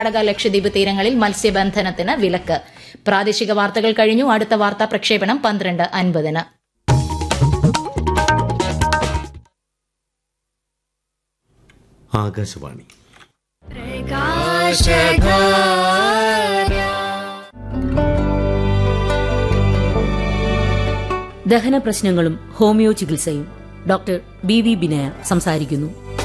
കർണാടക ലക്ഷദ്വീപ് തീരങ്ങളിൽ മത്സ്യബന്ധനത്തിന് വിലക്ക് പ്രാദേശിക വാർത്തകൾ കഴിഞ്ഞു അടുത്ത വാർത്താ പ്രക്ഷേപണം പന്ത്രണ്ട് അൻപതിന് ആകാശവാണി ദഹന പ്രശ്നങ്ങളും ഹോമിയോ ചികിത്സയും ഡോക്ടർ ബി വി ബിനയ സംസാരിക്കുന്നു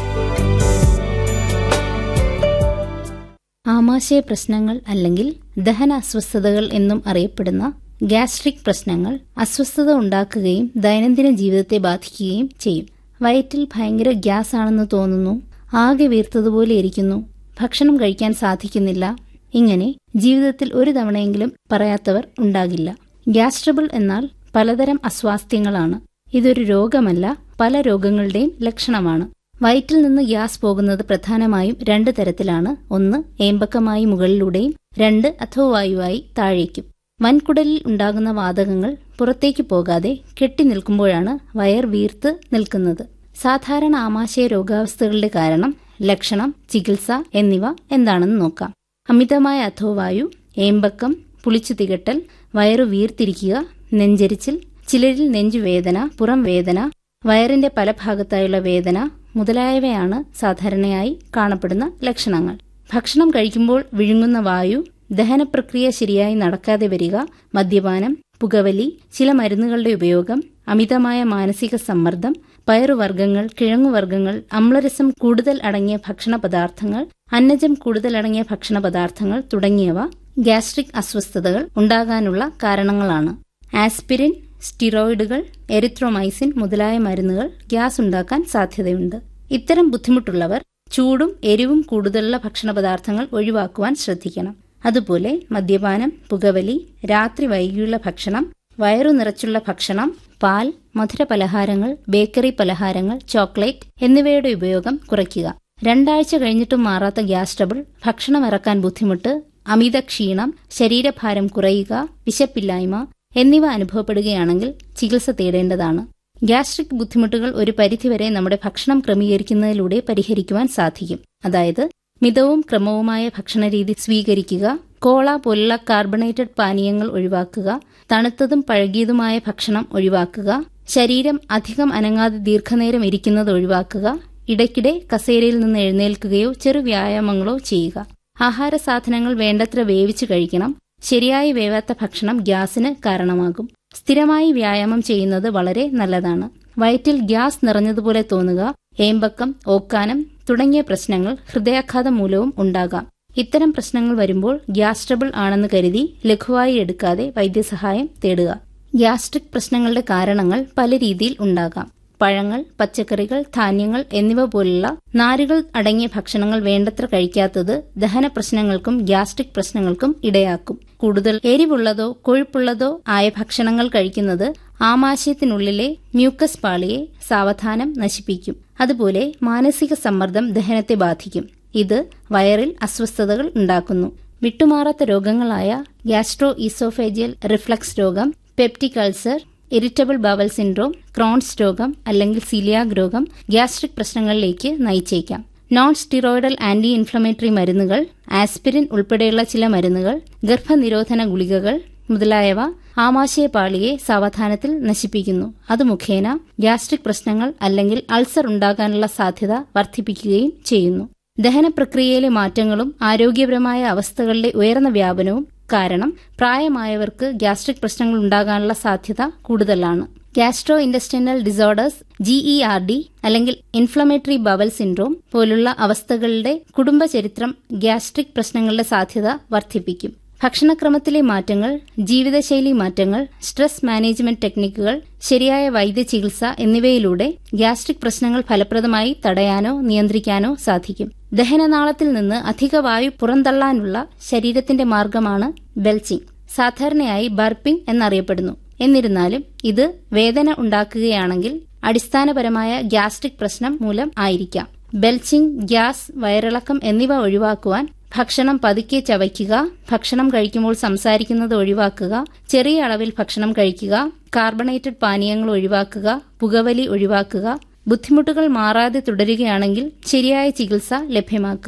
ആമാശയ പ്രശ്നങ്ങൾ അല്ലെങ്കിൽ ദഹന അസ്വസ്ഥതകൾ എന്നും അറിയപ്പെടുന്ന ഗ്യാസ്ട്രിക് പ്രശ്നങ്ങൾ അസ്വസ്ഥത ഉണ്ടാക്കുകയും ദൈനംദിന ജീവിതത്തെ ബാധിക്കുകയും ചെയ്യും വയറ്റിൽ ഭയങ്കര ഗ്യാസ് ആണെന്ന് തോന്നുന്നു ആകെ വീർത്തതുപോലെ ഇരിക്കുന്നു ഭക്ഷണം കഴിക്കാൻ സാധിക്കുന്നില്ല ഇങ്ങനെ ജീവിതത്തിൽ ഒരു തവണയെങ്കിലും പറയാത്തവർ ഉണ്ടാകില്ല ഗ്യാസ്ട്രബിൾ എന്നാൽ പലതരം അസ്വാസ്ഥ്യങ്ങളാണ് ഇതൊരു രോഗമല്ല പല രോഗങ്ങളുടെയും ലക്ഷണമാണ് വയറ്റിൽ നിന്ന് ഗ്യാസ് പോകുന്നത് പ്രധാനമായും രണ്ട് തരത്തിലാണ് ഒന്ന് ഏമ്പക്കമായി മുകളിലൂടെയും രണ്ട് അഥോവായുവായി താഴേക്കും വൻകുടലിൽ ഉണ്ടാകുന്ന വാതകങ്ങൾ പുറത്തേക്ക് പോകാതെ കെട്ടി നിൽക്കുമ്പോഴാണ് വയർ വീർത്ത് നിൽക്കുന്നത് സാധാരണ ആമാശയ രോഗാവസ്ഥകളുടെ കാരണം ലക്ഷണം ചികിത്സ എന്നിവ എന്താണെന്ന് നോക്കാം അമിതമായ അഥോവായു ഏമ്പക്കം പുളിച്ചു തികട്ടൽ വയറു വീർത്തിരിക്കുക നെഞ്ചരിച്ചിൽ ചിലരിൽ നെഞ്ചുവേദന പുറം വേദന വയറിന്റെ പല ഭാഗത്തായുള്ള വേദന മുതലായവയാണ് സാധാരണയായി കാണപ്പെടുന്ന ലക്ഷണങ്ങൾ ഭക്ഷണം കഴിക്കുമ്പോൾ വിഴുങ്ങുന്ന വായു ദഹനപ്രക്രിയ ശരിയായി നടക്കാതെ വരിക മദ്യപാനം പുകവലി ചില മരുന്നുകളുടെ ഉപയോഗം അമിതമായ മാനസിക സമ്മർദ്ദം പയറുവർഗ്ഗങ്ങൾ കിഴങ്ങുവർഗ്ഗങ്ങൾ അമ്ലരസം കൂടുതൽ അടങ്ങിയ ഭക്ഷണ പദാർത്ഥങ്ങൾ അന്നജം കൂടുതൽ അടങ്ങിയ ഭക്ഷണ പദാർത്ഥങ്ങൾ തുടങ്ങിയവ ഗ്യാസ്ട്രിക് അസ്വസ്ഥതകൾ ഉണ്ടാകാനുള്ള കാരണങ്ങളാണ് ആസ്പിരിൻ സ്റ്റിറോയിഡുകൾ എരിത്രോമൈസിൻ മുതലായ മരുന്നുകൾ ഗ്യാസ് ഉണ്ടാക്കാൻ സാധ്യതയുണ്ട് ഇത്തരം ബുദ്ധിമുട്ടുള്ളവർ ചൂടും എരിവും കൂടുതലുള്ള ഭക്ഷണ പദാർത്ഥങ്ങൾ ഒഴിവാക്കുവാൻ ശ്രദ്ധിക്കണം അതുപോലെ മദ്യപാനം പുകവലി രാത്രി വൈകിയുള്ള ഭക്ഷണം വയറു നിറച്ചുള്ള ഭക്ഷണം പാൽ മധുര പലഹാരങ്ങൾ ബേക്കറി പലഹാരങ്ങൾ ചോക്ലേറ്റ് എന്നിവയുടെ ഉപയോഗം കുറയ്ക്കുക രണ്ടാഴ്ച കഴിഞ്ഞിട്ടും മാറാത്ത ഗ്യാസ് ട്രബിൾ ഭക്ഷണം ഇറക്കാൻ ബുദ്ധിമുട്ട് അമിത ക്ഷീണം ശരീരഭാരം കുറയുക വിശപ്പില്ലായ്മ എന്നിവ അനുഭവപ്പെടുകയാണെങ്കിൽ ചികിത്സ തേടേണ്ടതാണ് ഗ്യാസ്ട്രിക് ബുദ്ധിമുട്ടുകൾ ഒരു പരിധിവരെ നമ്മുടെ ഭക്ഷണം ക്രമീകരിക്കുന്നതിലൂടെ പരിഹരിക്കുവാൻ സാധിക്കും അതായത് മിതവും ക്രമവുമായ ഭക്ഷണരീതി സ്വീകരിക്കുക കോള പോലുള്ള കാർബണേറ്റഡ് പാനീയങ്ങൾ ഒഴിവാക്കുക തണുത്തതും പഴകിയതുമായ ഭക്ഷണം ഒഴിവാക്കുക ശരീരം അധികം അനങ്ങാതെ ദീർഘനേരം ഇരിക്കുന്നത് ഒഴിവാക്കുക ഇടയ്ക്കിടെ കസേരയിൽ നിന്ന് എഴുന്നേൽക്കുകയോ ചെറു വ്യായാമങ്ങളോ ചെയ്യുക ആഹാര സാധനങ്ങൾ വേണ്ടത്ര വേവിച്ചു കഴിക്കണം ശരിയായി വേവാത്ത ഭക്ഷണം ഗ്യാസിന് കാരണമാകും സ്ഥിരമായി വ്യായാമം ചെയ്യുന്നത് വളരെ നല്ലതാണ് വയറ്റിൽ ഗ്യാസ് നിറഞ്ഞതുപോലെ തോന്നുക ഏമ്പക്കം ഓക്കാനം തുടങ്ങിയ പ്രശ്നങ്ങൾ ഹൃദയാഘാതം മൂലവും ഉണ്ടാകാം ഇത്തരം പ്രശ്നങ്ങൾ വരുമ്പോൾ ഗ്യാസ് ട്രബിൾ ആണെന്ന് കരുതി ലഘുവായി എടുക്കാതെ വൈദ്യസഹായം തേടുക ഗ്യാസ്ട്രിക് പ്രശ്നങ്ങളുടെ കാരണങ്ങൾ പല രീതിയിൽ ഉണ്ടാകാം പഴങ്ങൾ പച്ചക്കറികൾ ധാന്യങ്ങൾ എന്നിവ പോലുള്ള നാരുകൾ അടങ്ങിയ ഭക്ഷണങ്ങൾ വേണ്ടത്ര കഴിക്കാത്തത് ദഹന പ്രശ്നങ്ങൾക്കും ഗ്യാസ്ട്രിക് പ്രശ്നങ്ങൾക്കും ഇടയാക്കും കൂടുതൽ എരിവുള്ളതോ കൊഴുപ്പുള്ളതോ ആയ ഭക്ഷണങ്ങൾ കഴിക്കുന്നത് ആമാശയത്തിനുള്ളിലെ മ്യൂക്കസ് പാളിയെ സാവധാനം നശിപ്പിക്കും അതുപോലെ മാനസിക സമ്മർദ്ദം ദഹനത്തെ ബാധിക്കും ഇത് വയറിൽ അസ്വസ്ഥതകൾ ഉണ്ടാക്കുന്നു വിട്ടുമാറാത്ത രോഗങ്ങളായ ഗ്യാസ്ട്രോ ഈസോഫേജിയൽ റിഫ്ലക്സ് രോഗം peptic ulcer irritable bowel syndrome Crohn's രോഗം അല്ലെങ്കിൽ സിലിയാഗ് രോഗം ഗ്യാസ്ട്രിക് പ്രശ്നങ്ങളിലേക്ക് നയിച്ചേക്കാം നോൺ സ്റ്റിറോയിഡൽ ആന്റി ഇൻഫ്ലമേറ്ററി മരുന്നുകൾ ആസ്പിരിൻ ഉൾപ്പെടെയുള്ള ചില മരുന്നുകൾ ഗർഭനിരോധന ഗുളികകൾ മുതലായവ ആമാശയപാളിയെ സാവധാനത്തിൽ നശിപ്പിക്കുന്നു അത് മുഖേന ഗ്യാസ്ട്രിക് പ്രശ്നങ്ങൾ അല്ലെങ്കിൽ അൾസർ ഉണ്ടാകാനുള്ള സാധ്യത വർദ്ധിപ്പിക്കുകയും ചെയ്യുന്നു ദഹനപ്രക്രിയയിലെ മാറ്റങ്ങളും ആരോഗ്യപരമായ അവസ്ഥകളുടെ ഉയർന്ന വ്യാപനവും കാരണം പ്രായമായവർക്ക് ഗ്യാസ്ട്രിക് പ്രശ്നങ്ങൾ ഉണ്ടാകാനുള്ള സാധ്യത കൂടുതലാണ് gastro intestinal disorders GE R D അല്ലെങ്കിൽ ഇൻഫ്ലമേറ്ററി ബവൽ സിൻഡ്രോം പോലുള്ള അവസ്ഥകളുടെ കുടുംബചരിത്രം ഗ്യാസ്ട്രിക് പ്രശ്നങ്ങളുടെ സാധ്യത വർദ്ധിപ്പിക്കും ഭക്ഷണക്രമത്തിലെ മാറ്റങ്ങൾ ജീവിതശൈലി മാറ്റങ്ങൾ സ്ട്രെസ് മാനേജ്മെന്റ് ടെക്നിക്കുകൾ ശരിയായ വൈദ്യചികിത്സ എന്നിവയിലൂടെ ഗ്യാസ്ട്രിക് പ്രശ്നങ്ങൾ ഫലപ്രദമായി തടയാനോ നിയന്ത്രിക്കാനോ സാധിക്കും ദഹനനാളത്തിൽ നിന്ന് അധിക വായു പുറന്തള്ളാനുള്ള ശരീരത്തിന്റെ മാർഗമാണ് ബെൽച്ചിങ് സാധാരണയായി ബർപ്പിംഗ് എന്നറിയപ്പെടുന്നു എന്നിരുന്നാലും ഇത് വേദന ഉണ്ടാക്കുകയാണെങ്കിൽ അടിസ്ഥാനപരമായ ഗ്യാസ്ട്രിക് പ്രശ്നം മൂലം ആയിരിക്കാം ബെൽച്ചിങ് ഗ്യാസ് വയറിളക്കം എന്നിവ ഒഴിവാക്കുവാൻ ഭക്ഷണം പതുക്കെ ചവയ്ക്കുക ഭക്ഷണം കഴിക്കുമ്പോൾ സംസാരിക്കുന്നത് ഒഴിവാക്കുക ചെറിയ അളവിൽ ഭക്ഷണം കഴിക്കുക കാർബണേറ്റഡ് പാനീയങ്ങൾ ഒഴിവാക്കുക പുകവലി ഒഴിവാക്കുക ബുദ്ധിമുട്ടുകൾ മാറാതെ തുടരുകയാണെങ്കിൽ ശരിയായ ചികിത്സ ലഭ്യമാക്കുക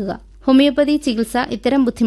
ഹോമിയോപ്പതി ചികിത്സ ഇത്തരം ബുദ്ധിമുട്ട്